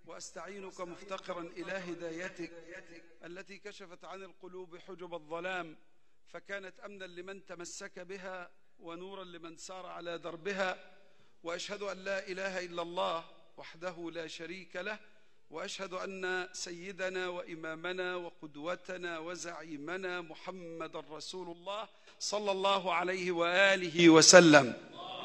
واستعينك مفتقرا الى هدايتك التي كشفت عن القلوب حجب الظلام فكانت امنا لمن تمسك بها ونورا لمن سار على دربها واشهد ان لا اله الا الله وحده لا شريك له واشهد ان سيدنا وامامنا وقدوتنا وزعيمنا محمد رسول الله صلى الله عليه واله وسلم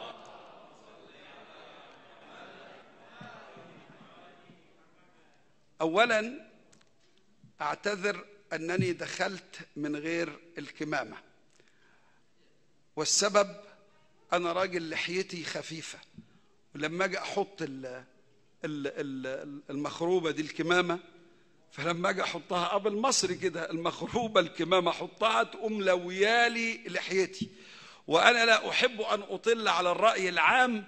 اولا اعتذر انني دخلت من غير الكمامه والسبب انا راجل لحيتي خفيفه ولما اجي احط ال ال ال المخروبه دي الكمامه فلما اجي احطها قبل مصري كده المخروبه الكمامه احطها تقوم لويالي لحيتي وانا لا احب ان اطل على الراي العام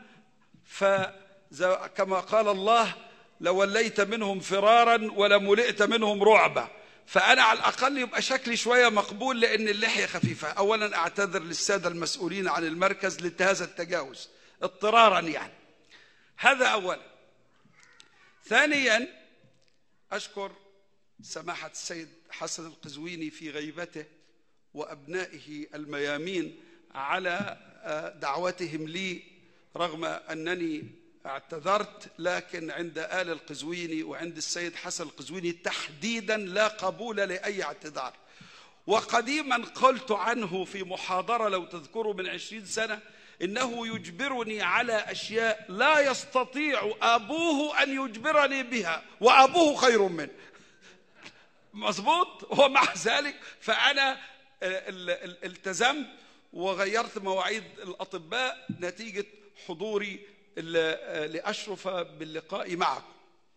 فكما قال الله لوليت منهم فرارا ولملئت منهم رعبا فأنا على الأقل يبقى شكلي شوية مقبول لأن اللحية خفيفة أولا أعتذر للسادة المسؤولين عن المركز لهذا التجاوز اضطرارا يعني هذا أولا ثانيا أشكر سماحة السيد حسن القزويني في غيبته وأبنائه الميامين على دعوتهم لي رغم أنني اعتذرت لكن عند آل القزويني وعند السيد حسن القزويني تحديدا لا قبول لأي اعتذار وقديما قلت عنه في محاضرة لو تذكروا من عشرين سنة إنه يجبرني على أشياء لا يستطيع أبوه أن يجبرني بها وأبوه خير منه مظبوط ومع ذلك فأنا التزمت وغيرت مواعيد الأطباء نتيجة حضوري لأشرف باللقاء معكم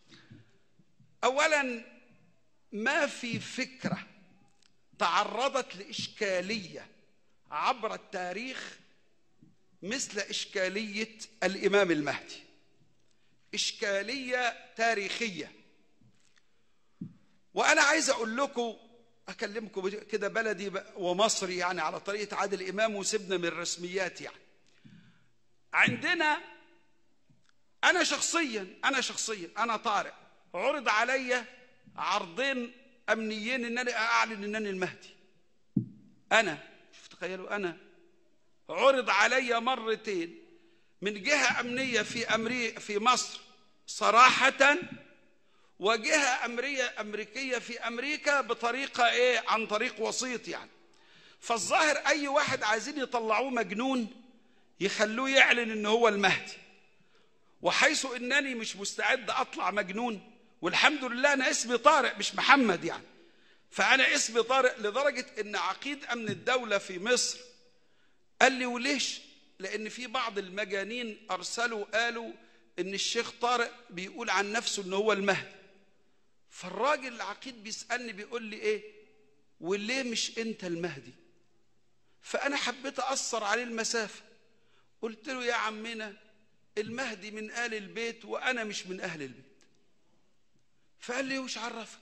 أولا ما في فكرة تعرضت لإشكالية عبر التاريخ مثل إشكالية الإمام المهدي إشكالية تاريخية وأنا عايز أقول لكم أكلمكم كده بلدي ومصري يعني على طريقة عادل إمام وسيبنا من الرسميات يعني عندنا أنا شخصيا أنا شخصيا أنا طارق عرض علي عرضين أمنيين إن أنا أعلن إنني المهدي أنا شوف تخيلوا أنا عرض علي مرتين من جهة أمنية في أمري في مصر صراحة وجهة أمرية أمريكية في أمريكا بطريقة إيه عن طريق وسيط يعني فالظاهر أي واحد عايزين يطلعوه مجنون يخلوه يعلن إن هو المهدي وحيث انني مش مستعد اطلع مجنون والحمد لله انا اسمي طارق مش محمد يعني فانا اسمي طارق لدرجه ان عقيد امن الدوله في مصر قال لي وليش لان في بعض المجانين ارسلوا قالوا ان الشيخ طارق بيقول عن نفسه ان هو المهدي فالراجل العقيد بيسالني بيقول لي ايه وليه مش انت المهدي فانا حبيت اقصر عليه المسافه قلت له يا عمنا المهدي من آل البيت وأنا مش من أهل البيت فقال لي وش عرفك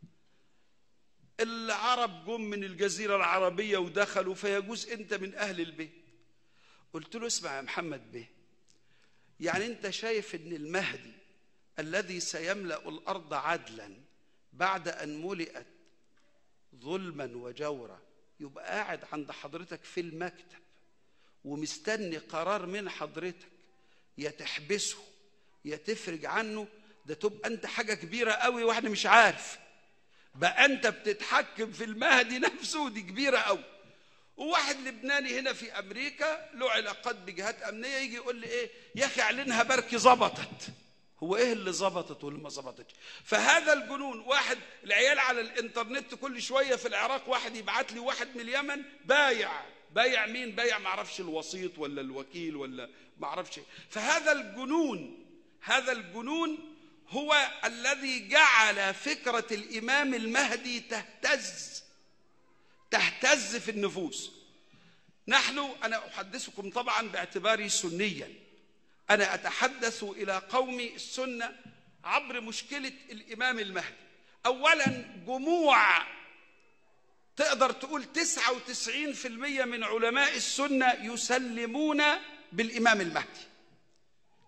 العرب جم من الجزيرة العربية ودخلوا فيجوز أنت من أهل البيت قلت له اسمع يا محمد بيه يعني أنت شايف أن المهدي الذي سيملأ الأرض عدلا بعد أن ملئت ظلما وجورا يبقى قاعد عند حضرتك في المكتب ومستني قرار من حضرتك يا تحبسه يا تفرج عنه ده تبقى انت حاجه كبيره قوي واحنا مش عارف بقى انت بتتحكم في المهدي نفسه دي كبيره قوي وواحد لبناني هنا في امريكا له علاقات بجهات امنيه يجي يقول لي ايه يا اخي اعلنها بركي ظبطت هو ايه اللي ظبطت واللي ما ظبطتش فهذا الجنون واحد العيال على الانترنت كل شويه في العراق واحد يبعت لي واحد من اليمن بايع بايع مين بايع ما اعرفش الوسيط ولا الوكيل ولا ما اعرفش فهذا الجنون هذا الجنون هو الذي جعل فكره الامام المهدي تهتز تهتز في النفوس نحن انا احدثكم طبعا باعتباري سنيا انا اتحدث الى قومي السنه عبر مشكله الامام المهدي اولا جموع تقدر تقول 99% من علماء السنة يسلمون بالإمام المهدي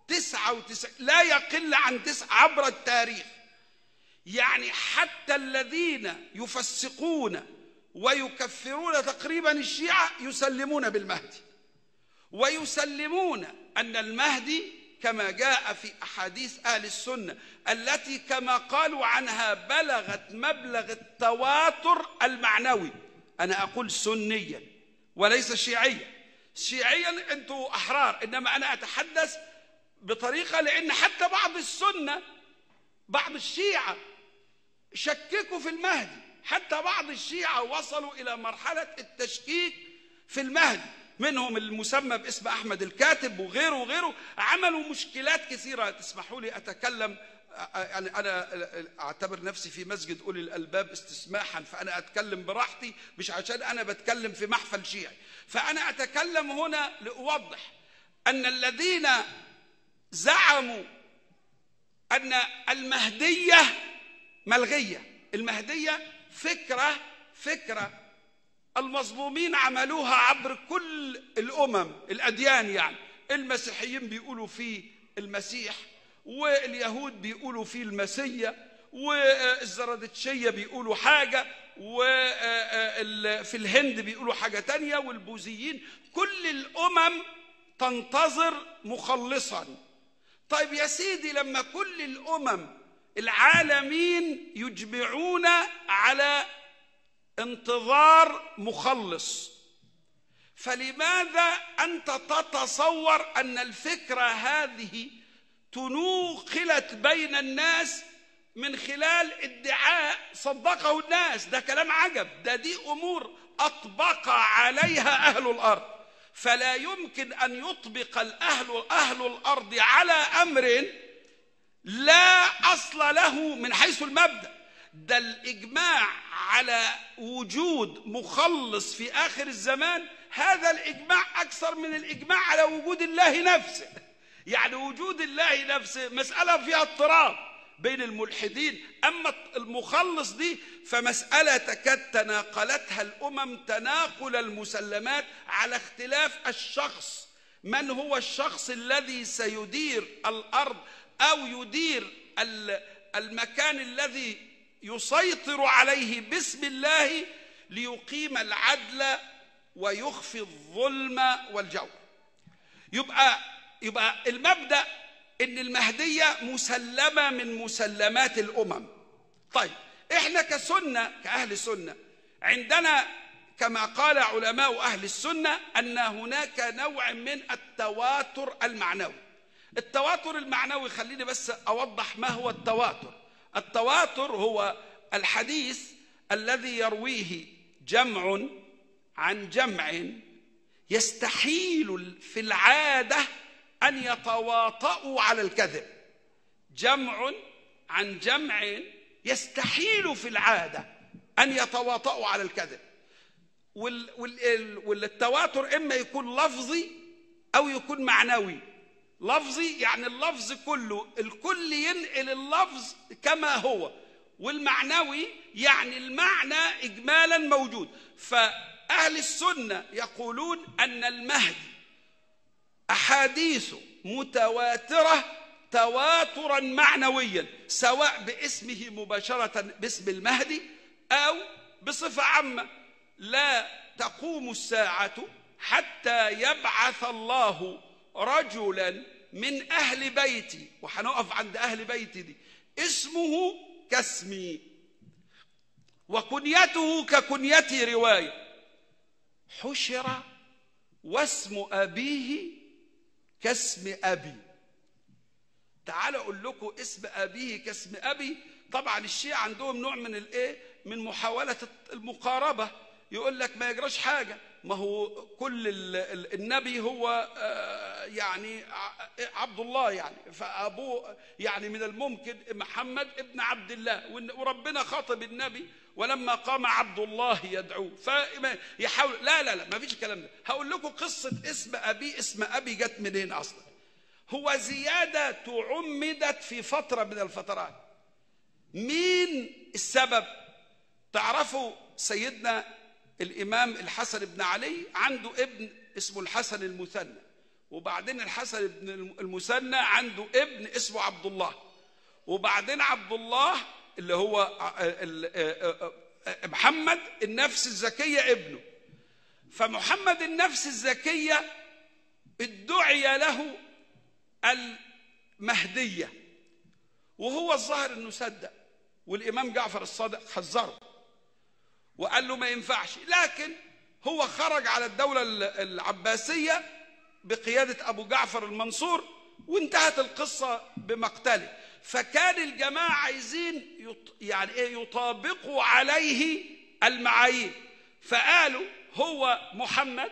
تسعة وتسعين لا يقل عن تسعة عبر التاريخ يعني حتى الذين يفسقون ويكفرون تقريبا الشيعة يسلمون بالمهدي ويسلمون أن المهدي كما جاء في أحاديث أهل السنة التي كما قالوا عنها بلغت مبلغ التواتر المعنوي أنا أقول سنيا وليس شيعيا شيعيا أنتم أحرار إنما أنا أتحدث بطريقة لأن حتى بعض السنة بعض الشيعة شككوا في المهدي حتى بعض الشيعة وصلوا إلى مرحلة التشكيك في المهدي منهم المسمى باسم أحمد الكاتب وغيره وغيره عملوا مشكلات كثيرة تسمحوا لي أتكلم يعني أنا أعتبر نفسي في مسجد أولي الألباب استسماحا فأنا أتكلم براحتي مش عشان أنا بتكلم في محفل شيعي فأنا أتكلم هنا لأوضح أن الذين زعموا أن المهدية ملغية المهدية فكرة فكرة المظلومين عملوها عبر كل الأمم الأديان يعني المسيحيين بيقولوا فيه المسيح واليهود بيقولوا فيه المسيا والزرادشتية بيقولوا حاجة وفي الهند بيقولوا حاجة تانية والبوذيين كل الأمم تنتظر مخلصا طيب يا سيدي لما كل الأمم العالمين يجمعون على انتظار مخلص فلماذا انت تتصور ان الفكره هذه تنوقلت بين الناس من خلال ادعاء صدقه الناس ده كلام عجب ده دي امور اطبق عليها اهل الارض فلا يمكن ان يطبق الاهل اهل الارض على امر لا اصل له من حيث المبدا ده الاجماع على وجود مخلص في اخر الزمان هذا الاجماع اكثر من الاجماع على وجود الله نفسه يعني وجود الله نفسه مساله فيها اضطراب بين الملحدين اما المخلص دي فمساله تكاد تناقلتها الامم تناقل المسلمات على اختلاف الشخص من هو الشخص الذي سيدير الارض او يدير المكان الذي يسيطر عليه باسم الله ليقيم العدل ويخفي الظلم والجور يبقى يبقى المبدا ان المهديه مسلمه من مسلمات الامم طيب احنا كسنه كاهل سنه عندنا كما قال علماء اهل السنه ان هناك نوع من التواتر المعنوي التواتر المعنوي خليني بس اوضح ما هو التواتر التواتر هو الحديث الذي يرويه جمع عن جمع يستحيل في العاده ان يتواطؤوا على الكذب جمع عن جمع يستحيل في العاده ان يتواطؤوا على الكذب والتواتر اما يكون لفظي او يكون معنوي لفظي يعني اللفظ كله الكل ينقل اللفظ كما هو والمعنوي يعني المعنى اجمالا موجود فاهل السنه يقولون ان المهدي احاديثه متواتره تواترا معنويا سواء باسمه مباشره باسم المهدي او بصفه عامه لا تقوم الساعه حتى يبعث الله رجلا من اهل بيتي وهنقف عند اهل بيتي دي اسمه كاسمي وكنيته ككنيتي روايه حشر واسم ابيه كاسم ابي تعال اقول لكم اسم ابيه كاسم ابي طبعا الشيعة عندهم نوع من الايه من محاوله المقاربه يقول لك ما يجراش حاجه ما هو كل النبي هو يعني عبد الله يعني فابوه يعني من الممكن محمد ابن عبد الله وربنا خاطب النبي ولما قام عبد الله يدعوه فيحاول لا لا لا ما فيش الكلام ده هقول لكم قصه اسم ابي اسم ابي جت منين اصلا هو زياده تعمدت في فتره من الفترات مين السبب تعرفوا سيدنا الإمام الحسن بن علي عنده ابن اسمه الحسن المثنى وبعدين الحسن بن المثنى عنده ابن اسمه عبد الله وبعدين عبد الله اللي هو محمد النفس الزكية ابنه فمحمد النفس الزكية ادعي له المهدية وهو الظاهر انه صدق والامام جعفر الصادق حذره وقال له ما ينفعش لكن هو خرج على الدولة العباسية بقيادة أبو جعفر المنصور وانتهت القصة بمقتله فكان الجماعة عايزين يط... يعني ايه يطابقوا عليه المعايير فقالوا هو محمد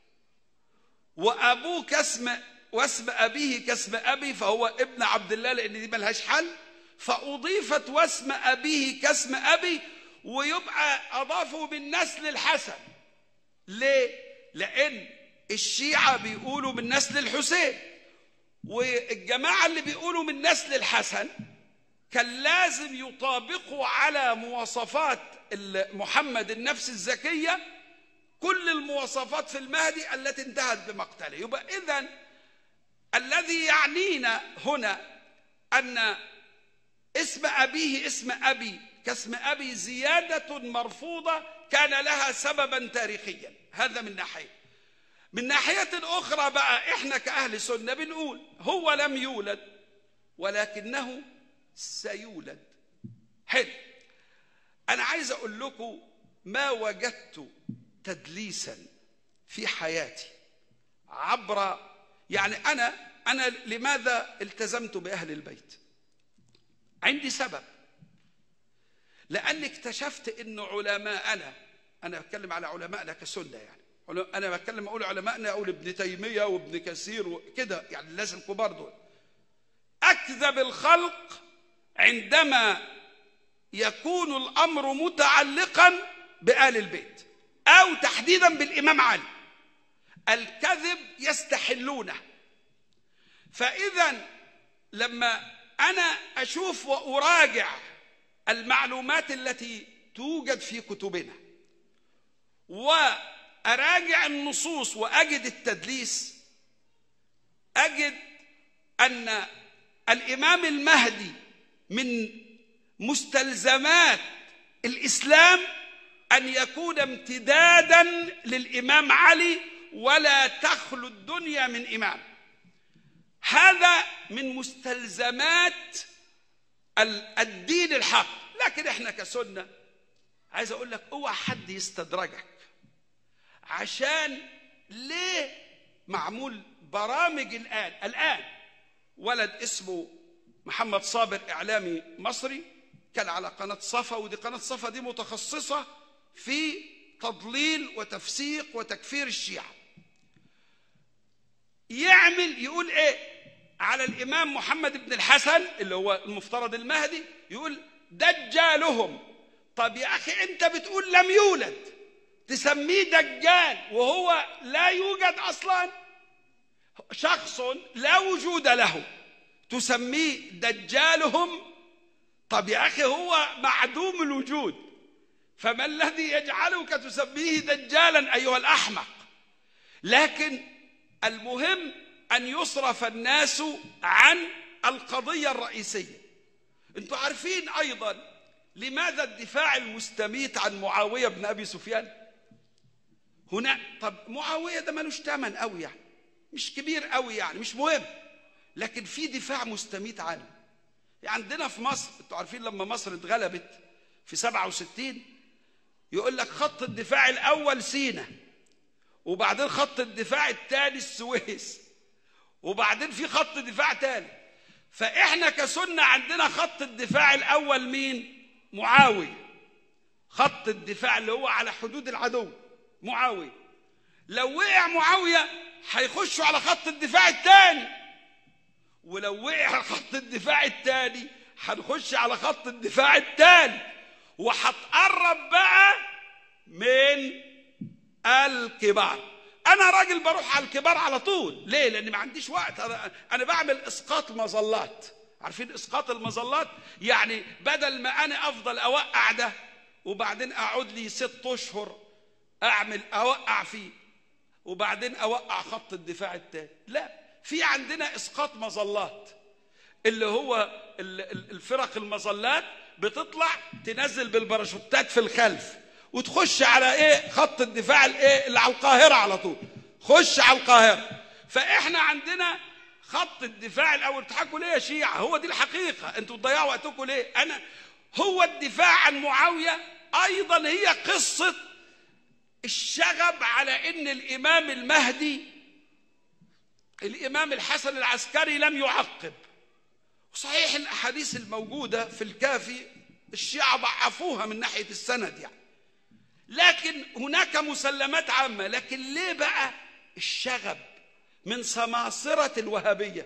وأبوه كاسم واسم أبيه كاسم أبي فهو ابن عبد الله لأن دي ملهاش حل فأضيفت واسم أبيه كاسم أبي ويبقى أضافوا من نسل الحسن ليه؟ لأن الشيعة بيقولوا من نسل الحسين والجماعة اللي بيقولوا من نسل الحسن كان لازم يطابقوا على مواصفات محمد النفس الزكية كل المواصفات في المهدي التي انتهت بمقتله يبقى إذا الذي يعنينا هنا أن اسم أبيه اسم أبي كاسم أبي زيادة مرفوضة كان لها سببا تاريخيا هذا من ناحية من ناحية أخرى بقى إحنا كأهل سنة بنقول هو لم يولد ولكنه سيولد حلو أنا عايز أقول لكم ما وجدت تدليسا في حياتي عبر يعني أنا أنا لماذا التزمت بأهل البيت عندي سبب لأني اكتشفت أن علماءنا أنا بتكلم على علمائنا كسنة يعني أنا بتكلم أقول علمائنا أقول ابن تيمية وابن كثير وكده يعني لازم كبار دول أكذب الخلق عندما يكون الأمر متعلقا بآل البيت أو تحديدا بالإمام علي الكذب يستحلونه فإذا لما أنا أشوف وأراجع المعلومات التي توجد في كتبنا وأراجع النصوص وأجد التدليس أجد أن الإمام المهدي من مستلزمات الإسلام أن يكون امتدادا للإمام علي ولا تخلو الدنيا من إمام هذا من مستلزمات الدين الحق لكن احنا كسنة عايز اقول لك اوعى حد يستدرجك عشان ليه معمول برامج الان الان ولد اسمه محمد صابر اعلامي مصري كان على قناه صفا ودي قناه صفا دي متخصصه في تضليل وتفسيق وتكفير الشيعه يعمل يقول ايه على الامام محمد بن الحسن اللي هو المفترض المهدي يقول دجالهم طب يا اخي انت بتقول لم يولد تسميه دجال وهو لا يوجد اصلا شخص لا وجود له تسميه دجالهم طب يا اخي هو معدوم الوجود فما الذي يجعلك تسميه دجالا ايها الاحمق لكن المهم ان يصرف الناس عن القضيه الرئيسيه انتوا عارفين ايضا لماذا الدفاع المستميت عن معاويه بن ابي سفيان هنا طب معاويه ده ملوش ثمن قوي يعني مش كبير قوي يعني مش مهم لكن في دفاع مستميت عنه يعني عندنا في مصر انتوا عارفين لما مصر اتغلبت في 67 يقول لك خط الدفاع الاول سينا وبعدين خط الدفاع الثاني السويس وبعدين في خط دفاع ثالث فاحنا كسنه عندنا خط الدفاع الاول مين معاويه خط الدفاع اللي هو على حدود العدو معاويه لو وقع معاويه هيخشوا على خط الدفاع الثاني ولو وقع على خط الدفاع الثاني هنخش على خط الدفاع الثالث وهتقرب بقى من الكبار انا راجل بروح على الكبار على طول ليه لان ما عنديش وقت انا, أنا بعمل اسقاط مظلات عارفين اسقاط المظلات يعني بدل ما انا افضل اوقع ده وبعدين اقعد لي ست اشهر اعمل اوقع فيه وبعدين اوقع خط الدفاع التاني لا في عندنا اسقاط مظلات اللي هو ال- ال- الفرق المظلات بتطلع تنزل بالباراشوتات في الخلف وتخش على ايه خط الدفاع الايه اللي على القاهره على طول خش على القاهره فاحنا عندنا خط الدفاع الاول تضحكوا ليه يا شيعه هو دي الحقيقه انتوا بتضيعوا وقتكم ليه انا هو الدفاع عن معاويه ايضا هي قصه الشغب على ان الامام المهدي الامام الحسن العسكري لم يعقب صحيح الاحاديث الموجوده في الكافي الشيعه ضعفوها من ناحيه السند يعني لكن هناك مسلمات عامه لكن ليه بقى الشغب من سماصره الوهابيه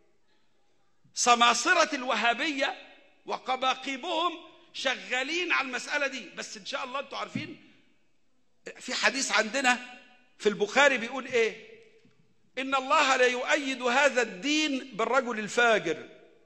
سماصره الوهابيه وقباقيبهم شغالين على المساله دي بس ان شاء الله انتوا عارفين في حديث عندنا في البخاري بيقول ايه ان الله لا يؤيد هذا الدين بالرجل الفاجر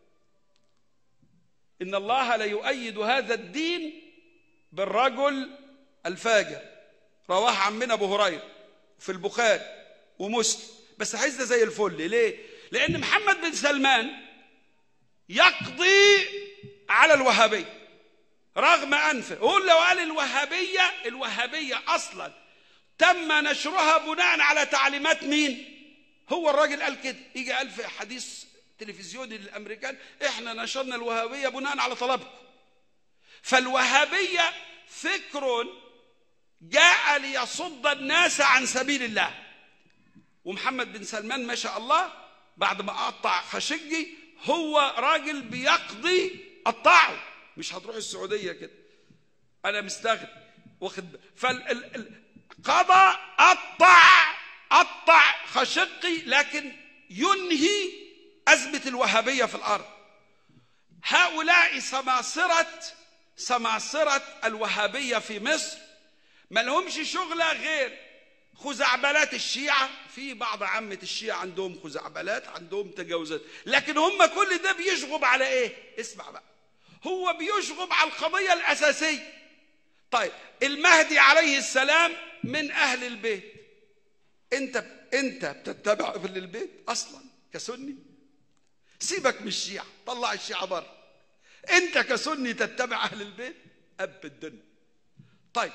ان الله لا يؤيد هذا الدين بالرجل الفاجر رواه عمنا ابو هريره في البخاري ومسلم بس عايز ده زي الفل ليه لان محمد بن سلمان يقضي على الوهابيه رغم انفه قول لو قال الوهابيه الوهابيه اصلا تم نشرها بناء على تعليمات مين هو الراجل قال كده يجي قال في حديث تلفزيوني للامريكان احنا نشرنا الوهابيه بناء على طلبكم فالوهابيه فكر جاء ليصد الناس عن سبيل الله ومحمد بن سلمان ما شاء الله بعد ما قطع خشجي هو راجل بيقضي قطعه مش هتروح السعوديه كده انا مستغرب واخد فالقضى قطع قطع خشقي لكن ينهي أزمة الوهابية في الأرض هؤلاء سماصرة سماصرة الوهابية في مصر ما لهمش شغلة غير خزعبلات الشيعة في بعض عامة الشيعة عندهم خزعبلات عندهم تجاوزات لكن هم كل ده بيشغب على ايه اسمع بقى هو بيشغب على القضية الأساسية طيب المهدي عليه السلام من أهل البيت انت انت بتتبع اهل البيت اصلا كسني سيبك من الشيعة طلع الشيعة بره انت كسني تتبع اهل البيت اب الدنيا طيب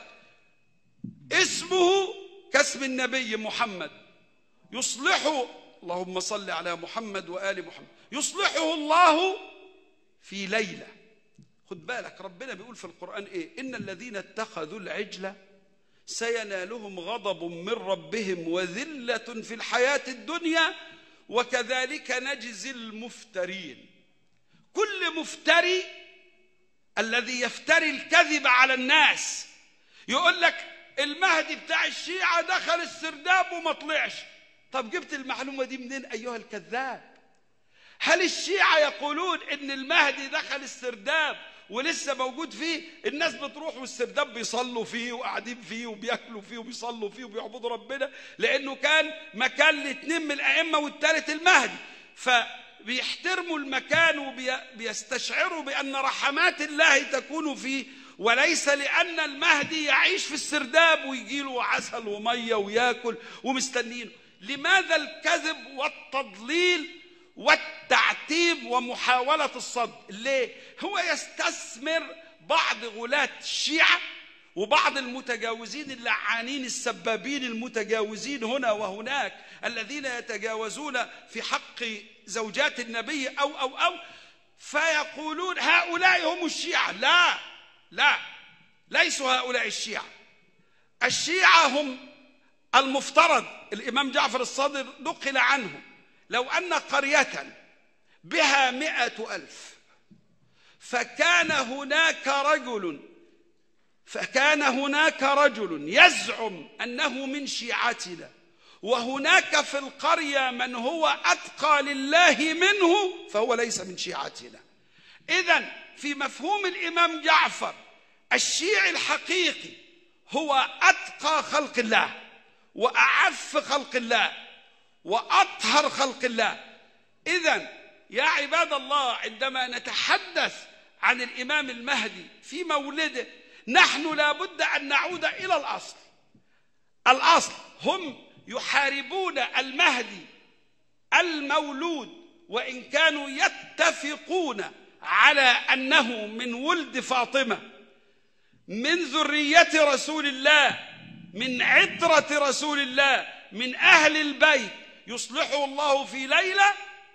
اسمه كاسم النبي محمد يصلحه اللهم صل على محمد وآل محمد يصلحه الله في ليلة خد بالك ربنا بيقول في القرآن ايه إن الذين اتخذوا العجلة سينالهم غضب من ربهم وذلة في الحياة الدنيا وكذلك نجزي المفترين كل مفتري الذي يفتري الكذب على الناس يقول لك المهدي بتاع الشيعة دخل السرداب وما طلعش طب جبت المعلومة دي منين أيها الكذاب هل الشيعة يقولون إن المهدي دخل السرداب ولسه موجود فيه الناس بتروح والسرداب بيصلوا فيه وقاعدين فيه وبياكلوا فيه وبيصلوا فيه وبيعبدوا ربنا لانه كان مكان لاثنين من الائمه والثالث المهدي فبيحترموا المكان وبيستشعروا بان رحمات الله تكون فيه وليس لان المهدي يعيش في السرداب ويجي له عسل وميه وياكل ومستنينه لماذا الكذب والتضليل والتعتيب ومحاولة الصد ليه؟ هو يستثمر بعض غلاة الشيعة وبعض المتجاوزين اللعانين السبابين المتجاوزين هنا وهناك الذين يتجاوزون في حق زوجات النبي أو أو أو فيقولون هؤلاء هم الشيعة لا لا ليسوا هؤلاء الشيعة الشيعة هم المفترض الإمام جعفر الصادق نقل عنه لو أن قرية بها مئة ألف فكان هناك رجل فكان هناك رجل يزعم أنه من شيعتنا وهناك في القرية من هو أتقى لله منه فهو ليس من شيعتنا إذا في مفهوم الإمام جعفر الشيعي الحقيقي هو أتقى خلق الله وأعف خلق الله واطهر خلق الله اذا يا عباد الله عندما نتحدث عن الامام المهدي في مولده نحن لابد ان نعود الى الاصل الاصل هم يحاربون المهدي المولود وان كانوا يتفقون على انه من ولد فاطمه من ذريه رسول الله من عتره رسول الله من اهل البيت يصلحه الله في ليله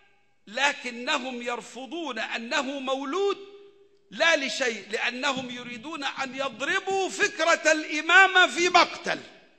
لكنهم يرفضون انه مولود لا لشيء لانهم يريدون ان يضربوا فكره الامامه في مقتل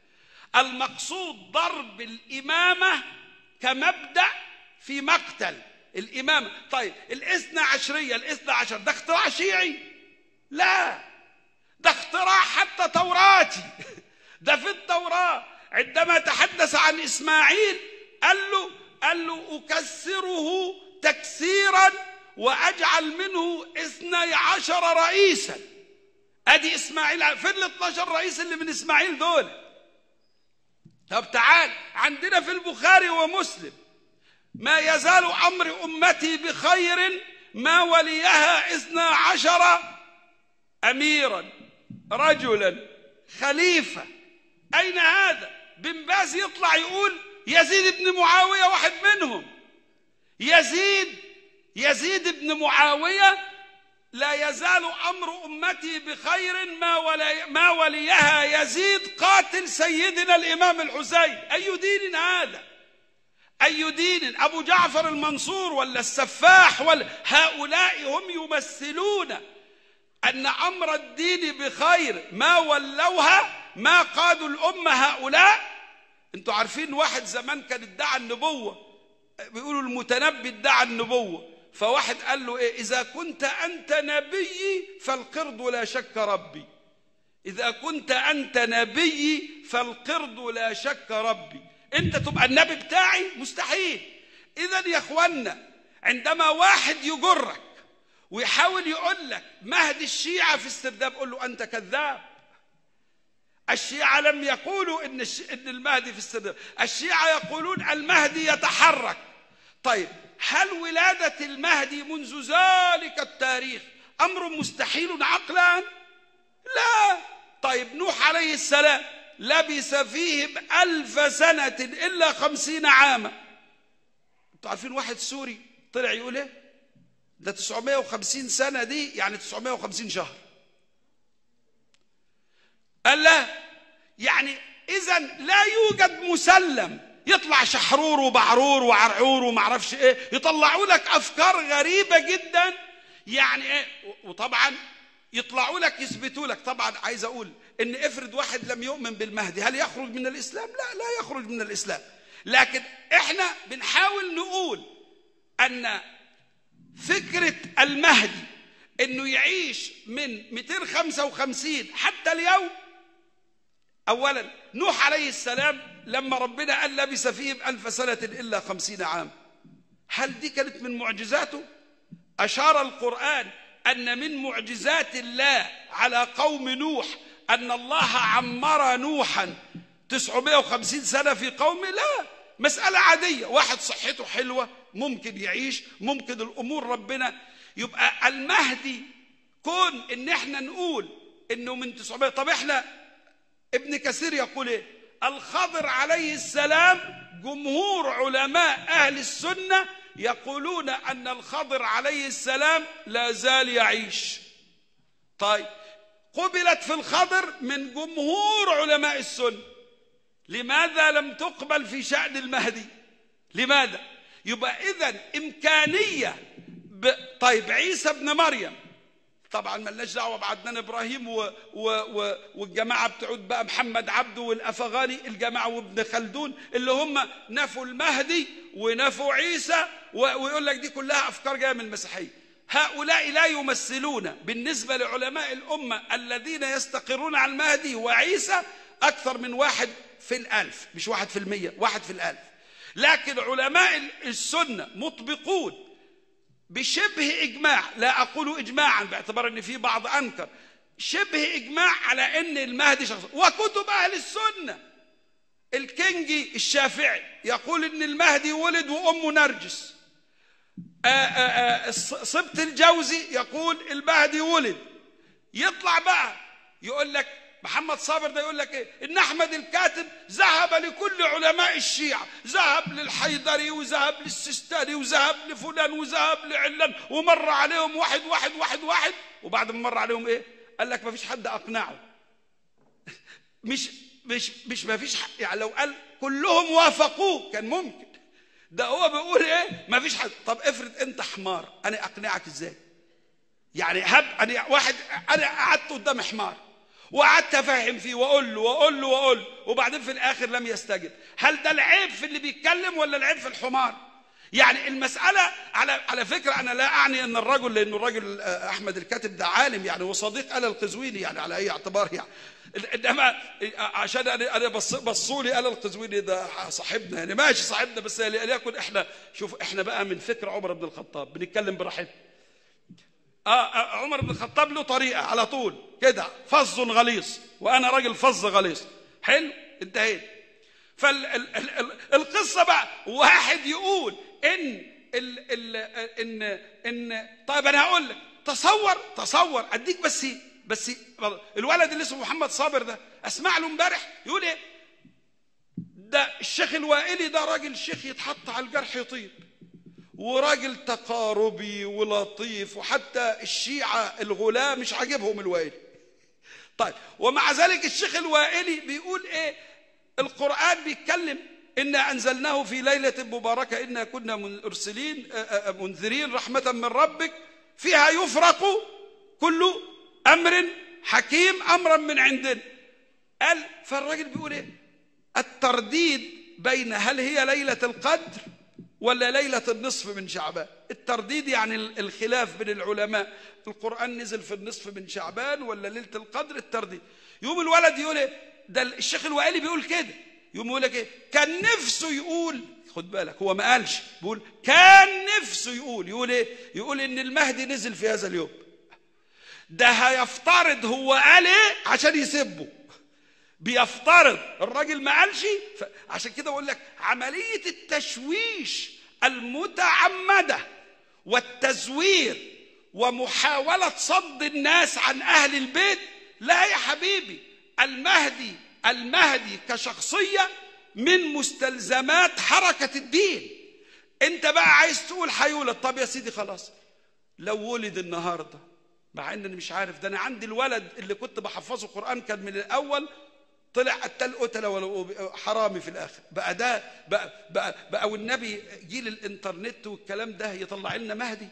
المقصود ضرب الامامه كمبدا في مقتل الامامه طيب الاثنى عشريه الاثنى عشر ده اختراع شيعي لا ده اختراع حتى توراتي ده في التوراه عندما تحدث عن اسماعيل قال له قال له اكسره تكسيرا واجعل منه اثني عشر رئيسا ادي اسماعيل فين ال 12 رئيس اللي من اسماعيل دول طب تعال عندنا في البخاري ومسلم ما يزال امر امتي بخير ما وليها اثنا عشر اميرا رجلا خليفه اين هذا بن باز يطلع يقول يزيد بن معاويه واحد منهم يزيد يزيد بن معاويه لا يزال امر امتي بخير ما ولي ما وليها يزيد قاتل سيدنا الامام الحسين اي دين هذا اي دين ابو جعفر المنصور ولا السفاح ولا هؤلاء هم يمثلون ان امر الدين بخير ما ولوها ما قادوا الامه هؤلاء انتوا عارفين واحد زمان كان ادعى النبوه بيقولوا المتنبي ادعى النبوه فواحد قال له ايه اذا كنت انت نبي فالقرد لا شك ربي اذا كنت انت نبي فالقرد لا شك ربي انت تبقى النبي بتاعي مستحيل اذا يا اخوانا عندما واحد يجرك ويحاول يقول لك مهدي الشيعه في استرداد قول له انت كذاب الشيعة لم يقولوا إن, الش... إن المهدي في استرداد الشيعة يقولون المهدي يتحرك طيب هل ولادة المهدي منذ ذلك التاريخ أمر مستحيل عقلا لا طيب نوح عليه السلام لبث فيهم ألف سنة إلا خمسين عاما انتوا عارفين واحد سوري طلع يقول ايه ده 950 سنة دي يعني 950 شهر قال لا يعني إذا لا يوجد مسلم يطلع شحرور وبعرور وعرعور وما اعرفش ايه يطلعوا لك افكار غريبه جدا يعني ايه وطبعا يطلعوا لك يثبتوا لك طبعا عايز اقول ان افرض واحد لم يؤمن بالمهدي هل يخرج من الاسلام لا لا يخرج من الاسلام لكن احنا بنحاول نقول ان فكره المهدي انه يعيش من 255 حتى اليوم اولا نوح عليه السلام لما ربنا قال لبث فيهم ألف سنة إلا خمسين عام هل دي كانت من معجزاته أشار القرآن أن من معجزات الله على قوم نوح أن الله عمر نوحا 950 سنة في قومه لا مسألة عادية واحد صحته حلوة ممكن يعيش ممكن الأمور ربنا يبقى المهدي كون ان احنا نقول انه من 900 طب احنا ابن كثير يقول ايه الخضر عليه السلام جمهور علماء اهل السنه يقولون ان الخضر عليه السلام لا زال يعيش طيب قبلت في الخضر من جمهور علماء السنه لماذا لم تقبل في شأن المهدي لماذا يبقى إذا إمكانية ب... طيب عيسى ابن مريم طبعا ملناش دعوه بعدنان ابراهيم و... و... و... والجماعه بتعود بقى محمد عبده والافغاني الجماعه وابن خلدون اللي هم نفوا المهدي ونفوا عيسى و... ويقول لك دي كلها افكار جايه من المسيحيه هؤلاء لا يمثلون بالنسبه لعلماء الامه الذين يستقرون على المهدي وعيسى اكثر من واحد في الالف مش واحد في المية واحد في الالف لكن علماء السنه مطبقون بشبه اجماع لا اقول اجماعا باعتبار ان في بعض انكر شبه اجماع على ان المهدي شخص وكتب اهل السنه الكنجي الشافعي يقول ان المهدي ولد وامه نرجس صبت الجوزي يقول المهدي ولد يطلع بقى يقول لك محمد صابر ده يقول لك ايه ان احمد الكاتب ذهب لكل علماء الشيعة ذهب للحيدري وذهب للسيستاني وذهب لفلان وذهب لعلان ومر عليهم واحد واحد واحد واحد وبعد ما مر عليهم ايه قال لك ما فيش حد اقنعه مش مش مش ما فيش يعني لو قال كلهم وافقوه كان ممكن ده هو بيقول ايه ما فيش حد طب افرض انت حمار انا اقنعك ازاي يعني هب انا واحد انا قعدت قدام حمار وقعدت افهم فيه واقول له واقول له واقول له وبعدين في الاخر لم يستجب هل ده العيب في اللي بيتكلم ولا العيب في الحمار يعني المسألة على على فكرة أنا لا أعني أن الرجل لأنه الرجل أحمد الكاتب ده عالم يعني وصديق آل القزويني يعني على أي اعتبار يعني إنما عشان أنا أنا بص بصوا لي آل القزويني ده صاحبنا يعني ماشي صاحبنا بس ليكن إحنا شوف إحنا بقى من فكر عمر بن الخطاب بنتكلم براحتنا آه عمر بن الخطاب له طريقة على طول كده فظ غليظ وأنا راجل فظ غليظ حلو انتهيت فالقصة بقى واحد يقول إن ال ال إن إن طيب أنا هقول لك تصور تصور أديك بس بس الولد اللي اسمه محمد صابر ده أسمع له امبارح يقول إيه ده الشيخ الوائلي ده راجل شيخ يتحط على الجرح يطيب وراجل تقاربي ولطيف وحتى الشيعة الغلاة مش عاجبهم الوائلي طيب ومع ذلك الشيخ الوائلي بيقول ايه القرآن بيتكلم إنا أنزلناه في ليلة مباركة إنا كنا مرسلين منذرين رحمة من ربك فيها يفرق كل أمر حكيم أمرا من عندنا قال فالراجل بيقول إيه الترديد بين هل هي ليلة القدر ولا ليلة النصف من شعبان الترديد يعني الخلاف بين العلماء القرآن نزل في النصف من شعبان ولا ليلة القدر الترديد يوم الولد يقول ايه ده الشيخ الوائلي بيقول كده يقوم يقول لك ايه كان نفسه يقول خد بالك هو ما قالش بيقول كان نفسه يقول يقول ايه يقول ان المهدي نزل في هذا اليوم ده هيفترض هو قال ايه عشان يسبه بيفترض الراجل ما قالش عشان كده بقول لك عمليه التشويش المتعمده والتزوير ومحاوله صد الناس عن اهل البيت لا يا حبيبي المهدي المهدي كشخصيه من مستلزمات حركه الدين انت بقى عايز تقول هيولد طب يا سيدي خلاص لو ولد النهارده مع ان انا مش عارف ده انا عندي الولد اللي كنت بحفظه قران كان من الاول طلع قتال قتله ولا حرامي في الاخر بقى ده بقى بقى, بقى والنبي جيل الانترنت والكلام ده يطلع لنا مهدي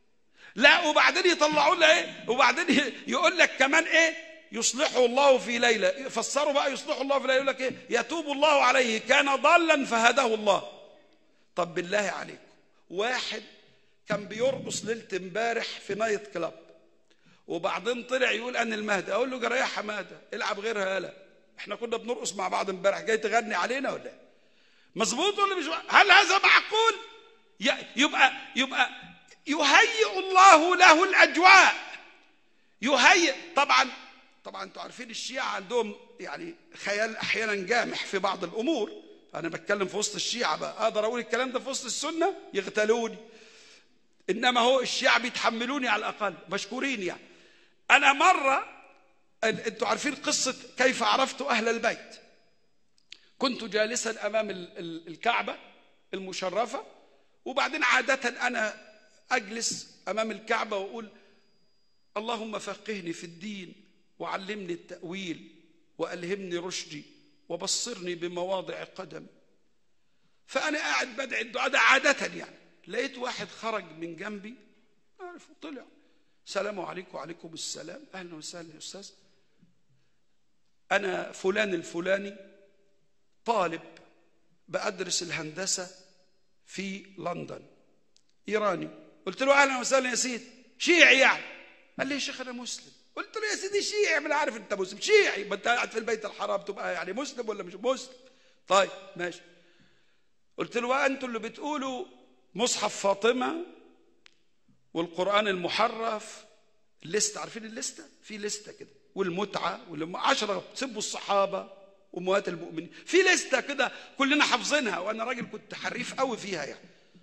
لا وبعدين يطلعوا لنا ايه وبعدين يقول لك كمان ايه يصلحه الله في ليله فسروا بقى يصلحه الله في ليله يقول لك ايه يتوب الله عليه كان ضالا فهداه الله طب بالله عليكم واحد كان بيرقص ليله امبارح في نايت كلاب وبعدين طلع يقول انا المهدي اقول له جرى يا حماده العب غيرها يالا احنا كنا بنرقص مع بعض امبارح جاي تغني علينا ولا ايه مظبوط ولا مش هل هذا معقول يبقى يبقى يهيئ الله له الاجواء يهيئ طبعا طبعا انتوا عارفين الشيعة عندهم يعني خيال احيانا جامح في بعض الامور انا بتكلم في وسط الشيعة بقى اقدر اقول الكلام ده في وسط السنة يغتالوني انما هو الشيعة بيتحملوني على الاقل مشكورين يعني انا مرة انتوا عارفين قصة كيف عرفت اهل البيت كنت جالسا امام الكعبة المشرفة وبعدين عادة انا اجلس امام الكعبة واقول اللهم فقهني في الدين وعلمني التأويل وألهمني رشدي وبصرني بمواضع قدم فأنا قاعد بدعي الدعاء ده عادة يعني لقيت واحد خرج من جنبي أعرف طلع السلام عليكم وعليكم السلام أهلا وسهلا يا أستاذ أنا فلان الفلاني طالب بأدرس الهندسة في لندن إيراني قلت له أهلا وسهلا يا سيدي شيعي يعني قال لي يا شيخ أنا مسلم قلت له يا سيدي شيعي ما انا عارف انت مسلم شيعي ما انت قاعد في البيت الحرام تبقى يعني مسلم ولا مش مسلم طيب ماشي قلت له انتوا اللي بتقولوا مصحف فاطمه والقران المحرف الليسته عارفين الليسته في لسته كده والمتعه والعشره سبوا الصحابه امهات المؤمنين في لسته كده كلنا حافظينها وانا راجل كنت حريف قوي فيها يعني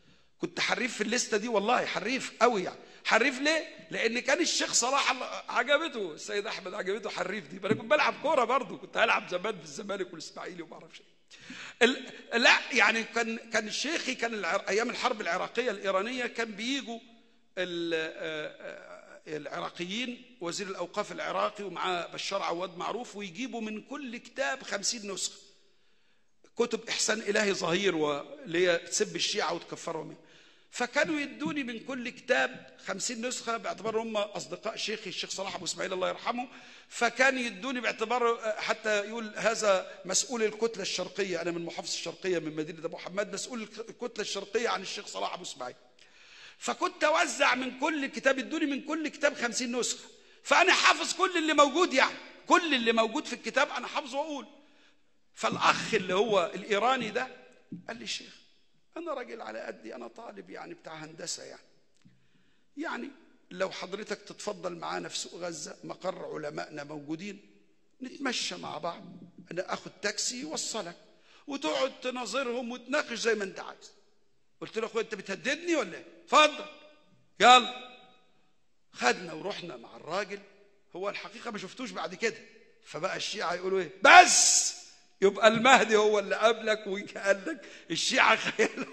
كنت حريف في الليسته دي والله حريف قوي يعني حريف ليه لان كان الشيخ صلاح الله- عجبته السيد احمد عجبته حريف دي انا كنت بلعب كوره برضه كنت هلعب زمان في الزمالك والاسماعيلي وما اعرفش إيه. ال- لا يعني كان كان شيخي كان الع- ايام الحرب العراقيه الايرانيه كان بيجوا ال- آه، آه، العراقيين وزير الاوقاف العراقي ومعاه بشار عواد معروف ويجيبوا من كل كتاب خمسين نسخه كتب احسان الهي ظهير واللي هي تسب الشيعه وتكفرهم يعني. فكانوا يدوني من كل كتاب خمسين نسخة باعتبار هم أصدقاء شيخي الشيخ صلاح أبو إسماعيل الله يرحمه فكان يدوني باعتبار حتى يقول هذا مسؤول الكتلة الشرقية أنا من محافظة الشرقية من مدينة أبو حماد مسؤول الكتلة الشرقية عن الشيخ صلاح أبو إسماعيل فكنت أوزع من كل كتاب يدوني من كل كتاب خمسين نسخة فأنا حافظ كل اللي موجود يعني كل اللي موجود في الكتاب أنا حافظه وأقول فالأخ اللي هو الإيراني ده قال لي الشيخ أنا راجل على قدي أنا طالب يعني بتاع هندسة يعني يعني لو حضرتك تتفضل معانا في سوق غزة مقر علمائنا موجودين نتمشى مع بعض أنا أخد تاكسي يوصلك وتقعد تناظرهم وتناقش زي ما أنت عايز قلت له أخويا أنت بتهددني ولا إيه؟ اتفضل يلا خدنا ورحنا مع الراجل هو الحقيقة ما شفتوش بعد كده فبقى الشيعة يقولوا إيه بس يبقى المهدي هو اللي قبلك وقال لك الشيعة خيال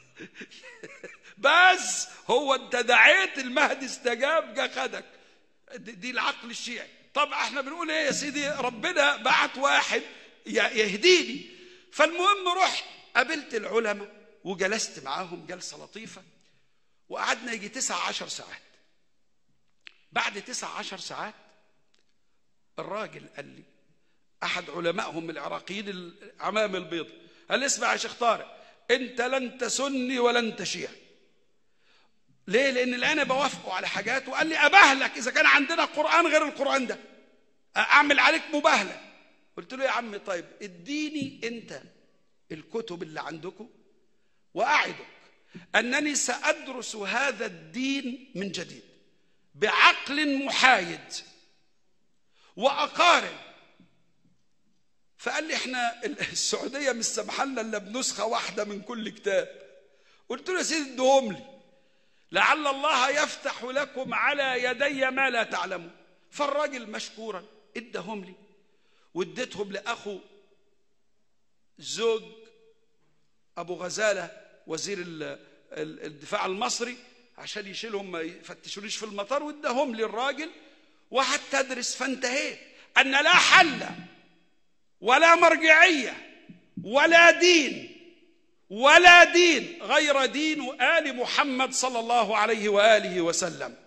بس هو انت دعيت المهدي استجاب جا خدك دي دي العقل الشيعي طب احنا بنقول ايه يا سيدي ربنا بعت واحد ي- يهديني فالمهم رحت قابلت العلماء وجلست معاهم جلسة لطيفة وقعدنا يجي تسع عشر ساعات بعد تسع عشر ساعات الراجل قال لي احد علمائهم العراقيين العمام البيض قال لي اسمع يا شيخ طارق انت لا انت سني ولا انت شيعي ليه لان اللي انا بوافقه على حاجات وقال لي ابهلك اذا كان عندنا قران غير القران ده اعمل عليك مباهله قلت له يا عم طيب اديني انت الكتب اللي عندكم واعدك انني سادرس هذا الدين من جديد بعقل محايد واقارن فقال لي احنا السعوديه مش سامحه لنا الا بنسخه واحده من كل كتاب قلت له يا سيدي ادهم لي لعل الله يفتح لكم على يدي ما لا تعلمون فالراجل مشكورا ادهم لي واديتهم لاخو زوج ابو غزاله وزير ال- ال- الدفاع المصري عشان يشيلهم ما يفتشونيش في المطار واداهم لي الراجل وحتى ادرس فانتهيت ان لا حل ولا مرجعيه ولا دين ولا دين غير دين ال محمد صلى الله عليه واله وسلم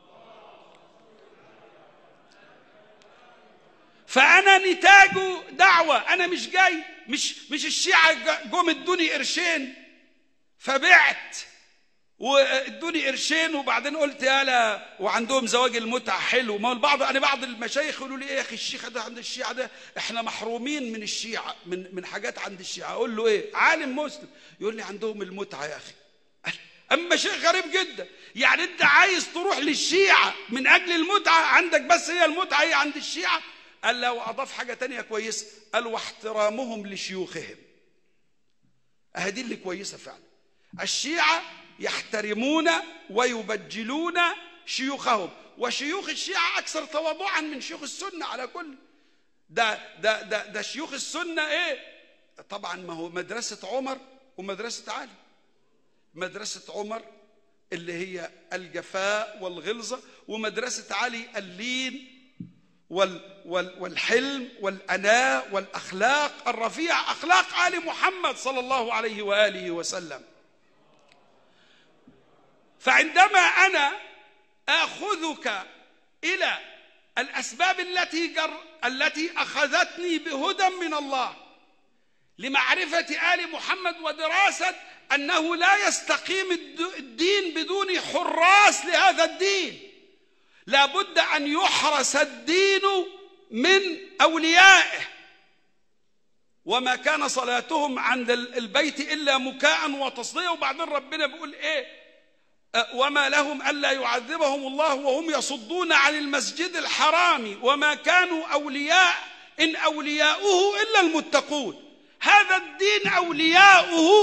فانا نتاج دعوه انا مش جاي مش مش الشيعه ج- جم ادوني قرشين فبعت وادوني قرشين وبعدين قلت يالا وعندهم زواج المتعه حلو ما هو البعض انا بعض المشايخ يقولوا لي ايه يا اخي الشيخ ده عند الشيعه ده احنا محرومين من الشيعه من من حاجات عند الشيعه اقول له ايه عالم مسلم يقول لي عندهم المتعه يا اخي اما شيء غريب جدا يعني انت عايز تروح للشيعه من اجل المتعه عندك بس هي المتعه هي عند الشيعه قال له واضاف حاجه تانية كويسه قال واحترامهم لشيوخهم اهي دي اللي كويسه فعلا الشيعه يحترمون ويبجلون شيوخهم وشيوخ الشيعه اكثر تواضعا من شيوخ السنه على كل ده ده ده ده شيوخ السنه ايه طبعا ما هو مدرسه عمر ومدرسه علي مدرسه عمر اللي هي الجفاء والغلظه ومدرسه علي اللين وال وال والحلم والأناة والأخلاق الرفيعة أخلاق آل محمد صلى الله عليه وآله وسلم فعندما أنا آخذك إلى الأسباب التي جر التي أخذتني بهدى من الله لمعرفة آل محمد ودراسة أنه لا يستقيم الد- الدين بدون حراس لهذا الدين لابد ان يحرس الدين من اوليائه وما كان صلاتهم عند ال- البيت الا مكاء وتصديه وبعدين ربنا بيقول ايه أه، وما لهم الا يعذبهم الله وهم يصدون عن المسجد الحرام وما كانوا اولياء ان اولياؤه الا المتقون هذا الدين اولياؤه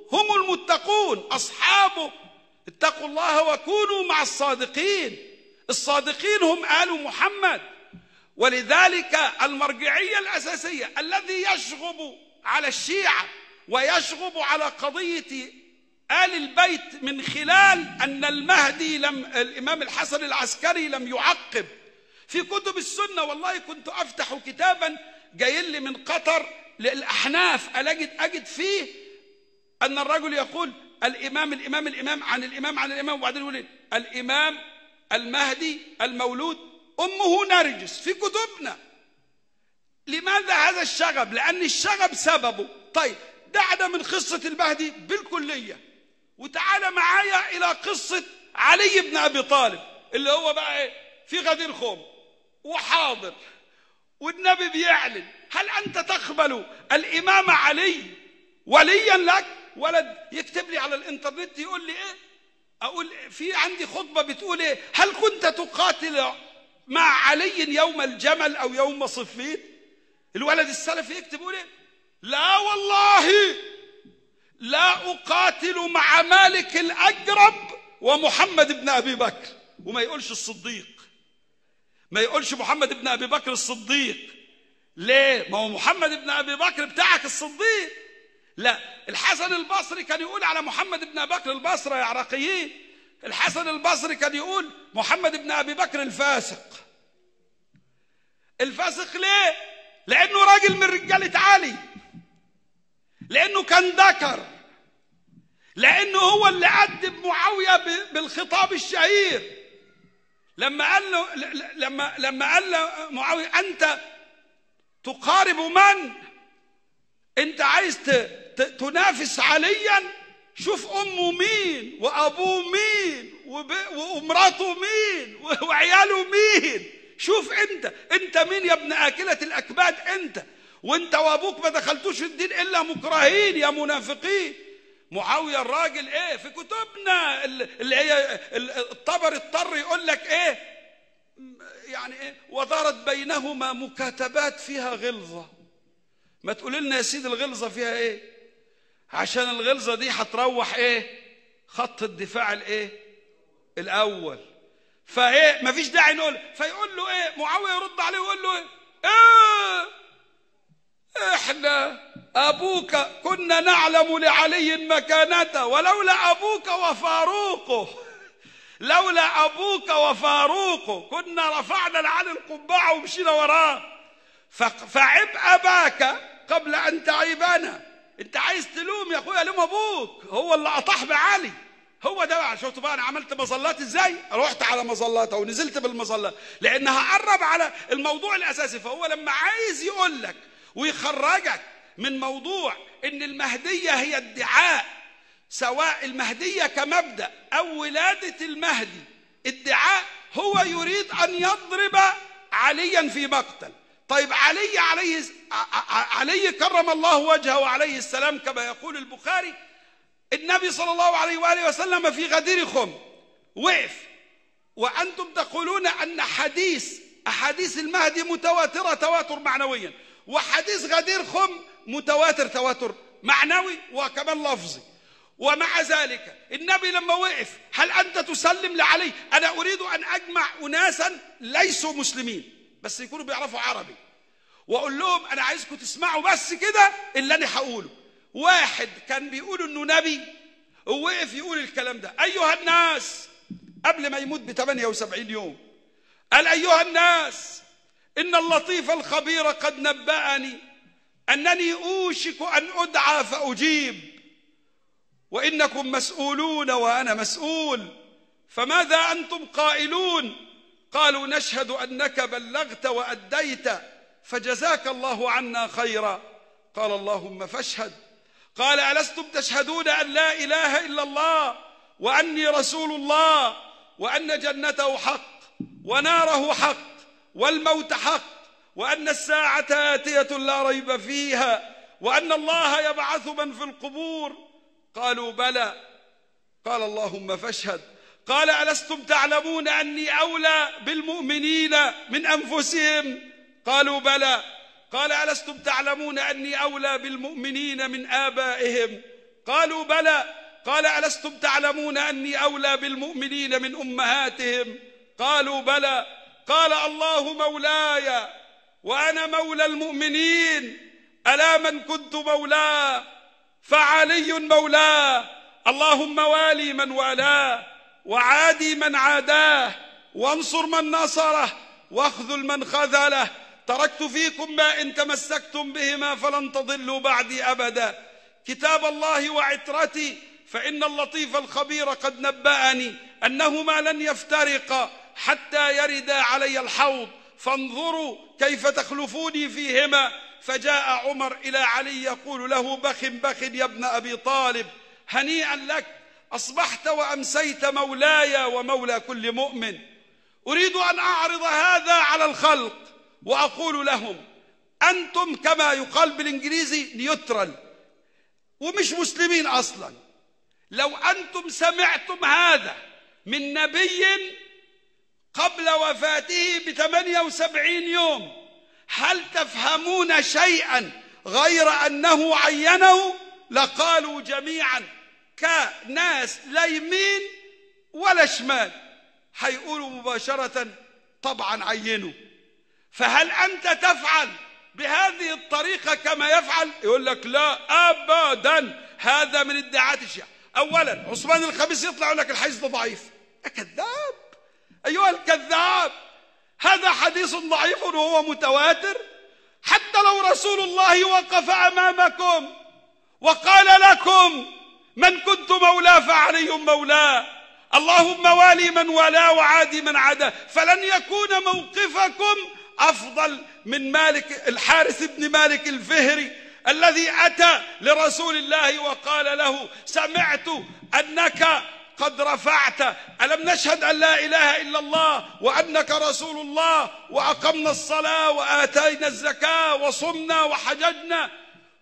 هم المتقون أصحابه اتقوا الله وكونوا مع الصادقين الصادقين هم آل محمد ولذلك المرجعية الأساسية الذي يشغب على الشيعة ويشغب على قضية آل البيت من خلال أن المهدي لم الإمام الحسن العسكري لم يعقب في كتب السنة والله كنت أفتح كتابا جاي لي من قطر للأحناف أجد أجد فيه أن الرجل يقول الإمام الإمام الإمام عن الإمام عن الإمام وبعدين يقول الإمام المهدي المولود أمه نرجس في كتبنا لماذا هذا الشغب لأن الشغب سببه طيب دعنا من قصة المهدي بالكلية وتعالى معايا إلى قصة علي بن أبي طالب اللي هو بقى إيه في غدير خوم وحاضر والنبي بيعلن هل أنت تقبل الإمام علي وليا لك ولد يكتب لي على الإنترنت يقول لي إيه أقول في عندي خطبة بتقول إيه هل كنت تقاتل مع علي يوم الجمل أو يوم صفين الولد السلفي يكتب يقول إيه لا والله لا أقاتل مع مالك الأجرب ومحمد بن أبي بكر وما يقولش الصديق ما يقولش محمد بن أبي بكر الصديق ليه ما هو محمد بن أبي بكر بتاعك الصديق لا الحسن البصري كان يقول على محمد بن أبي بكر البصرة يا عراقيين الحسن البصري كان يقول محمد بن أبي بكر الفاسق الفاسق ليه لأنه راجل من رجالة علي لأنه كان ذكر لأنه هو اللي أدب معاوية بالخطاب الشهير لما قال له لما لما قال له معاوية أنت تقارب من؟ أنت عايز تنافس عليا؟ شوف أمه مين وأبوه مين ومراته مين وعياله مين شوف أنت أنت مين يا ابن آكلة الأكباد أنت وانت وابوك ما دخلتوش الدين الا مكرهين يا منافقين معاوية الراجل ايه في كتبنا اللي هي الطبر اضطر يقول لك ايه يعني ايه ودارت بينهما مكاتبات فيها غلظة ما تقول لنا يا سيدي الغلظة فيها ايه عشان الغلظة دي هتروح ايه خط الدفاع الايه الاول فايه مفيش داعي نقول فيقول له ايه معاوية يرد عليه ويقول له ايه ايه احنا ابوك كنا نعلم لعلي مكانته ولولا ابوك وفاروقه لولا ابوك وفاروقه كنا رفعنا لعلي القبعه ومشينا وراه فعب اباك قبل ان تعيبنا انت عايز تلوم يا اخويا لوم ابوك هو اللي اطاح بعلي هو ده بقى شفت بقى انا عملت مظلات ازاي رحت على مظلات ونزلت بالمظلات لانها قرب على الموضوع الاساسي فهو لما عايز يقول لك ويخرجك من موضوع ان المهديه هي ادعاء سواء المهديه كمبدا او ولاده المهدي ادعاء هو يريد ان يضرب عليا في مقتل طيب علي عليه علي كرم الله وجهه عليه السلام كما يقول البخاري النبي صلى الله عليه واله وسلم في غدير خم وقف وانتم تقولون ان حديث احاديث المهدي متواتره تواتر معنويا وحديث غدير خم متواتر تواتر معنوي وكمان لفظي ومع ذلك النبي لما وقف هل أنت تسلم لعلي أنا أريد أن أجمع أناسا ليسوا مسلمين بس يكونوا بيعرفوا عربي وأقول لهم أنا عايزكم تسمعوا بس كده اللي أنا هقوله واحد كان بيقول إنه نبي ووقف يقول الكلام ده أيها الناس قبل ما يموت ب 78 يوم قال أيها الناس إن اللطيف الخبير قد نبأني أنني أوشك أن أدعى فأجيب وإنكم مسؤولون وأنا مسؤول فماذا أنتم قائلون قالوا نشهد أنك بلغت وأديت فجزاك الله عنا خيرا قال اللهم فاشهد قال ألستم تشهدون أن لا إله إلا الله وأني رسول الله وأن جنته حق وناره حق والموت حق وأن الساعة آتية لا ريب فيها وأن الله يبعث من في القبور قالوا بلى قال اللهم فاشهد قال ألستم تعلمون أني أولى بالمؤمنين من أنفسهم قالوا بلى قال ألستم تعلمون أني أولى بالمؤمنين من آبائهم قالوا بلى قال ألستم تعلمون أني أولى بالمؤمنين من أمهاتهم قالوا بلى قال الله مولاي وأنا مولى المؤمنين ألا من كنت مولاه فعلي مولاه اللهم والي من والاه وعادي من عاداه وانصر من نصره واخذل من خذله تركت فيكم ما إن تمسكتم بهما فلن تضلوا بعدي أبدا كتاب الله وعترتي فإن اللطيف الخبير قد نبأني أنهما لن يفترقا حتى يردا علي الحوض فانظروا كيف تخلفوني فيهما فجاء عمر إلى علي يقول له بخ بخ يا ابن أبي طالب هنيئا لك أصبحت وأمسيت مولاي ومولى كل مؤمن أريد أن أعرض هذا على الخلق وأقول لهم أنتم كما يقال بالإنجليزي نيوترال ومش مسلمين أصلا لو أنتم سمعتم هذا من نبي قبل وفاته بثمانية وسبعين يوم هل تفهمون شيئا غير أنه عينه لقالوا جميعا كناس لا يمين ولا شمال هيقولوا مباشرة طبعا عينوا فهل أنت تفعل بهذه الطريقة كما يفعل يقول لك لا أبدا هذا من ادعاءات الشيعة أولا عثمان الخميس يطلع يقول لك الحديث ده ضعيف كذاب أيها الكذاب هذا حديث ضعيف وهو متواتر حتى لو رسول الله وقف أمامكم وقال لكم من كنت مولاه فعلي مولاه اللهم والي من والاه وعادي من عاداه فلن يكون موقفكم أفضل من مالك الحارث بن مالك الفهري الذي أتى لرسول الله وقال له سمعت أنك قد رفعت ألم نشهد أن لا إله إلا الله وأنك رسول الله وأقمنا الصلاة وآتينا الزكاة وصمنا وحججنا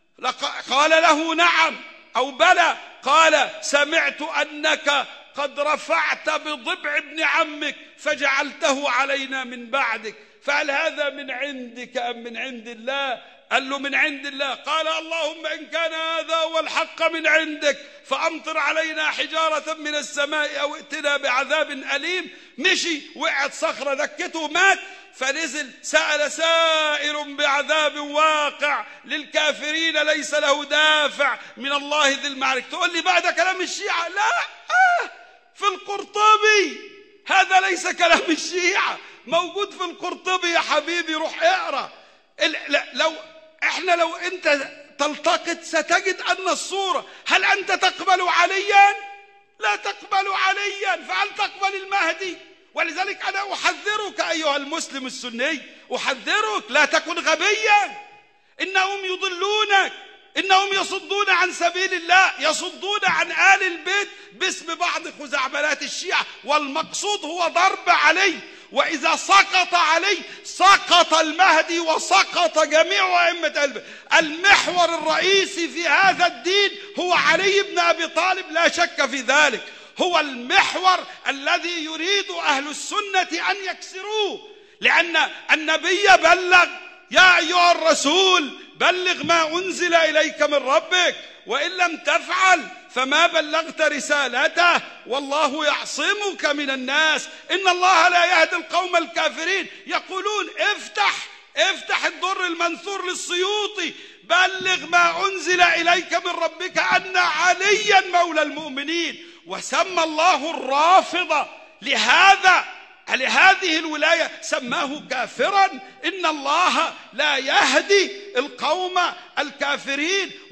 قال له نعم أو بلى قال سمعت أنك قد رفعت بضبع ابن عمك فجعلته علينا من بعدك فهل هذا من عندك أم من عند الله قال له من عند الله قال اللهم إن كان هذا هو الحق من عندك فأمطر علينا حجارة من السماء أو ائتنا بعذاب أليم مشي وقعت صخرة دكته مات فنزل سأل سائر بعذاب واقع للكافرين ليس له دافع من الله ذي المعركة تقول لي بعد كلام الشيعة لا آه في القرطبي هذا ليس كلام الشيعة موجود في القرطبي يا حبيبي روح اقرا لو احنا لو انت تلتقط ستجد ان الصوره هل انت تقبل عليا لا تقبل عليا فهل تقبل المهدي ولذلك انا احذرك ايها المسلم السني احذرك لا تكن غبيا انهم يضلونك انهم يصدون عن سبيل الله يصدون عن ال البيت باسم بعض خزعبلات الشيعه والمقصود هو ضرب عليه وإذا سقط عليه سقط المهدي وسقط جميع أئمة البيت المحور الرئيسي في هذا الدين هو علي بن أبي طالب لا شك في ذلك هو المحور الذي يريد أهل السنة أن يكسروه لأن النبي بلغ يا أيها الرسول بلغ ما أنزل إليك من ربك وإن لم تفعل فما بلغت رسالته والله يعصمك من الناس إن الله لا يهدي القوم الكافرين يقولون افتح افتح الضر المنثور للسيوطي بلغ ما أنزل إليك من ربك أن عليا مولى المؤمنين وسمى الله الرافضة لهذا لهذه الولاية سماه كافرا إن الله لا يهدي القوم الكافرين